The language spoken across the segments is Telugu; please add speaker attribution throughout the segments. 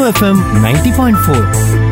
Speaker 1: ఎఫ్ఎం నైంటీ పాయింట్ ఫోర్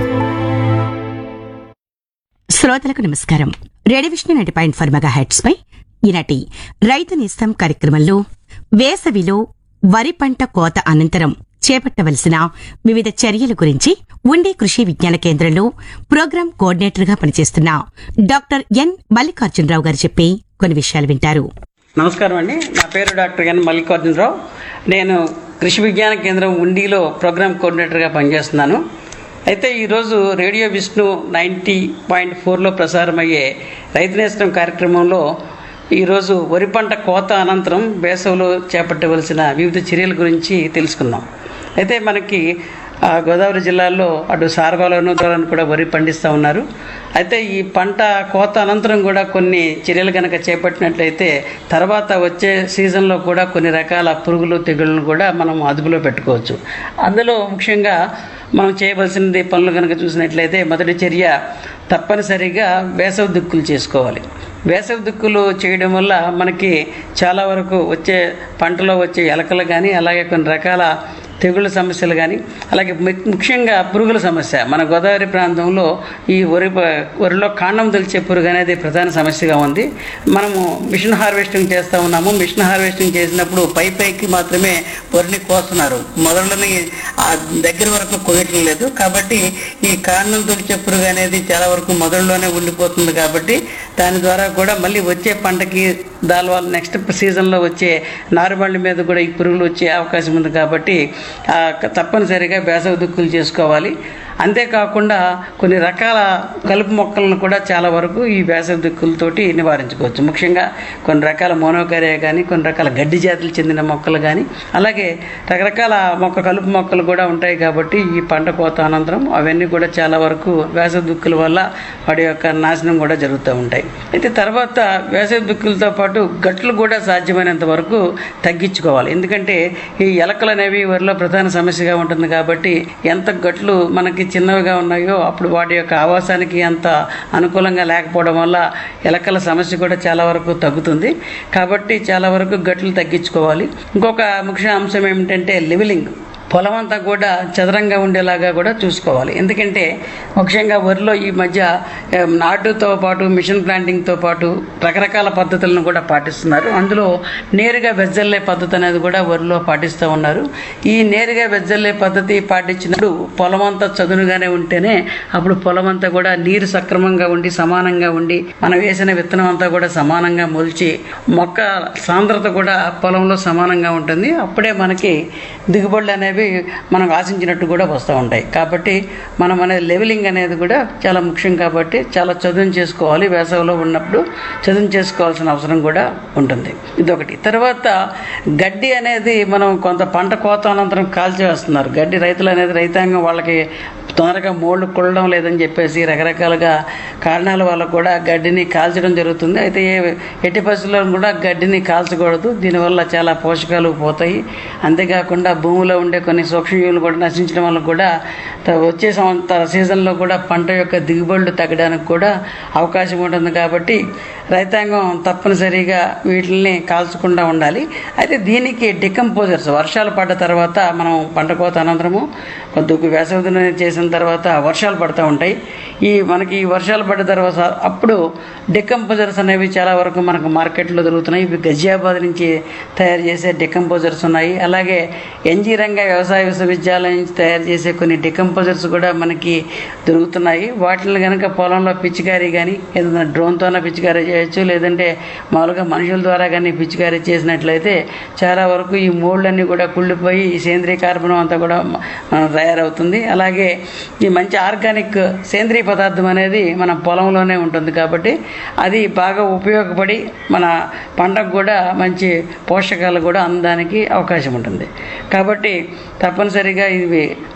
Speaker 2: శ్రోతలకు నమస్కారం radio Vishnu ninety point four megahertz పై ఈనాటి రైతు నేస్తం కార్యక్రమంలో వేసవిలో వరి పంట కోత అనంతరం చేపట్టవలసిన వివిధ చర్యల గురించి ఉండే కృషి విజ్ఞాన కేంద్రంలో ప్రోగ్రాం కోఆర్డినేటర్ గా పనిచేస్తున్న డాక్టర్ ఎన్ మల్లికార్జునరావు గారు చెప్పి కొన్ని విషయాలు వింటారు
Speaker 3: నమస్కారం అండి నా పేరు డాక్టర్ ఎన్ మల్లికార్జునరావు నేను కృషి విజ్ఞాన కేంద్రం ఉండిలో ప్రోగ్రామ్ కోఆర్డినేటర్గా పనిచేస్తున్నాను అయితే ఈరోజు రేడియో విష్ణు నైంటీ పాయింట్ ఫోర్లో ప్రసారమయ్యే రైతు నేస్తం కార్యక్రమంలో ఈరోజు వరి పంట కోత అనంతరం వేసవిలో చేపట్టవలసిన వివిధ చర్యల గురించి తెలుసుకుందాం అయితే మనకి ఆ, గోదావరి జిల్లాలో అటు సారబాలను దూరాన్ని కూడా వరి పండిస్తూ ఉన్నారు అయితే ఈ పంట కోత అనంతరం కూడా కొన్ని చర్యలు కనుక చేపట్టినట్లయితే తర్వాత వచ్చే సీజన్లో కూడా కొన్ని రకాల పురుగులు తెగుళ్ళను కూడా మనం అదుపులో పెట్టుకోవచ్చు అందులో ముఖ్యంగా మనం చేయవలసినది పనులు కనుక చూసినట్లయితే మొదటి చర్య తప్పనిసరిగా వేసవి దుక్కులు చేసుకోవాలి వేసవి దుక్కులు చేయడం వల్ల మనకి చాలా వరకు వచ్చే పంటలో వచ్చే ఎలకలు కానీ అలాగే కొన్ని రకాల తెగుళ్ళ సమస్యలు కానీ అలాగే ము- ముఖ్యంగా పురుగుల సమస్య మన గోదావరి ప్రాంతంలో ఈ వరి ప- వరిలో కాండం తొలిచే పురుగు అనేది ప్రధాన సమస్యగా ఉంది మనము మిషన్ హార్వెస్టింగ్ చేస్తూ ఉన్నాము మిషన్ హార్వెస్టింగ్ చేసినప్పుడు పై పైకి మాత్రమే వరిని కోస్తున్నారు మొదలని ఆ దగ్గర వరకు కోయటం లేదు కాబట్టి ఈ కాండం తొలిచే పురుగు అనేది చాలా వరకు మొదల్లోనే ఉండిపోతుంది కాబట్టి దాని ద్వారా కూడా మళ్ళీ వచ్చే పంటకి దాని వల్ల నెక్స్ట్ సీజన్లో వచ్చే నారుబళ్ళ మీద కూడా ఈ పురుగులు వచ్చే అవకాశం ఉంది కాబట్టి ఆ, క- తప్పనిసరిగా వేసవి దుక్కులు చేసుకోవాలి అంతేకాకుండా కొన్ని రకాల కలుపు మొక్కలను కూడా చాలా వరకు ఈ వేసవి దుక్కులతోటి నివారించుకోవచ్చు ముఖ్యంగా కొన్ని రకాల మోనోకారియా కానీ కొన్ని రకాల గడ్డి జాతులు చెందిన మొక్కలు కానీ అలాగే రకరకాల మొక్క కలుపు మొక్కలు కూడా ఉంటాయి కాబట్టి ఈ పంట కోత అనంతరం అవన్నీ కూడా చాలా వరకు వేసవి దుక్కుల వల్ల వాటి యొక్క నాశనం కూడా జరుగుతూ ఉంటాయి అయితే తర్వాత వేసవి దుక్కులతో పాటు గట్లు కూడా సాధ్యమైనంత వరకు తగ్గించుకోవాలి ఎందుకంటే ఈ ఎలకలు అనేవి వరిలో ప్రధాన సమస్యగా ఉంటుంది కాబట్టి ఎంత గట్లు మనకి చిన్నవిగా ఉన్నాయో అప్పుడు వాటి యొక్క ఆవాసానికి అంత అనుకూలంగా లేకపోవడం వల్ల ఎలకల సమస్య కూడా చాలా వరకు తగ్గుతుంది కాబట్టి చాలా వరకు గట్లు తగ్గించుకోవాలి ఇంకొక ముఖ్య అంశం ఏమిటంటే లెవెలింగ్ పొలం అంతా కూడా చదరంగా ఉండేలాగా కూడా చూసుకోవాలి ఎందుకంటే ముఖ్యంగా వరిలో ఈ మధ్య ఏ, నాటుతో పాటు మిషన్ ప్లాంటింగ్తో పాటు రకరకాల పద్ధతులను కూడా పాటిస్తున్నారు అందులో నేరుగా వెజ్జల్లే పద్ధతి అనేది కూడా వరిలో పాటిస్తూ ఉన్నారు ఈ నేరుగా వెజ్జల్లే పద్ధతి పాటించినప్పుడు పొలం అంతా చదునుగానే ఉంటేనే అప్పుడు పొలం అంతా కూడా నీరు సక్రమంగా ఉండి సమానంగా ఉండి మనం వేసిన విత్తనం అంతా కూడా సమానంగా మొలిచి మొక్క సాంద్రత కూడా పొలంలో సమానంగా ఉంటుంది అప్పుడే మనకి దిగుబడులు అనేవి మనం ఆశించినట్టు కూడా వస్తూ ఉంటాయి కాబట్టి మనం అనేది లెవెలింగ్ అనేది కూడా చాలా ముఖ్యం కాబట్టి చాలా చదును చేసుకోవాలి వేసవిలో ఉన్నప్పుడు చదును చేసుకోవాల్సిన అవసరం కూడా ఉంటుంది ఇదొకటి తర్వాత గడ్డి అనేది మనం కొంత పంట కోత అనంతరం కాల్చివేస్తున్నారు గడ్డి రైతులు అనేది రైతాంగం వాళ్ళకి తొందరగా మోళ్ళు కుళ్ళడం లేదని చెప్పేసి రకరకాలుగా కారణాల వల్ల కూడా గడ్డిని కాల్చడం జరుగుతుంది అయితే ఏ- ఎట్టి పరిస్థితుల్లో కూడా గడ్డిని కాల్చకూడదు దీనివల్ల చాలా పోషకాలు పోతాయి అంతేకాకుండా భూమిలో ఉండే కొన్ని సూక్ష్మజీవులు కూడా నశించడం వల్ల కూడా త- వచ్చే సంవత్సర సీజన్లో కూడా పంట యొక్క దిగుబడులు తగ్గడానికి కూడా అవకాశం ఉంటుంది కాబట్టి రైతాంగం తప్పనిసరిగా వీటిని కాల్చకుండా ఉండాలి అయితే దీనికి డికంపోజర్స్ వర్షాలు పడ్డ తర్వాత మనం పంట కోత అనంతరము కొద్ది వేసవి దినం చేసిన తర్వాత వర్షాలు పడుతూ ఉంటాయి ఈ మనకి ఈ వర్షాలు పడ్డ తర్వాత అప్పుడు డికంపోజర్స్ అనేవి చాలా వరకు మనకు మార్కెట్లో దొరుకుతున్నాయి ఇవి గజియాబాద్ నుంచి తయారు చేసే డికంపోజర్స్ ఉన్నాయి అలాగే ఎన్జీ రంగ వ్యవసాయ విశ్వవిద్యాలయం నుంచి తయారు చేసే కొన్ని డికంపోజర్స్ కూడా మనకి దొరుకుతున్నాయి వాటిని కనుక పొలంలో పిచికారీ కానీ ఏదైనా డ్రోన్తోనే పిచికారీ చేయొచ్చు లేదంటే మామూలుగా మనుషుల ద్వారా కానీ పిచికారీ చేసినట్లయితే చాలా వరకు ఈ మోళ్ళన్నీ కూడా కుళ్ళిపోయి ఈ సేంద్రీయ కార్బనం అంతా కూడా మ- మన తయారవుతుంది అలాగే ఈ మంచి ఆర్గానిక్ సేంద్రీయ పదార్థం అనేది మన పొలంలోనే ఉంటుంది కాబట్టి అది బాగా ఉపయోగపడి మన పంటకు కూడా మంచి పోషకాలు కూడా అందడానికి అవకాశం ఉంటుంది కాబట్టి తప్పనిసరిగా ఇవి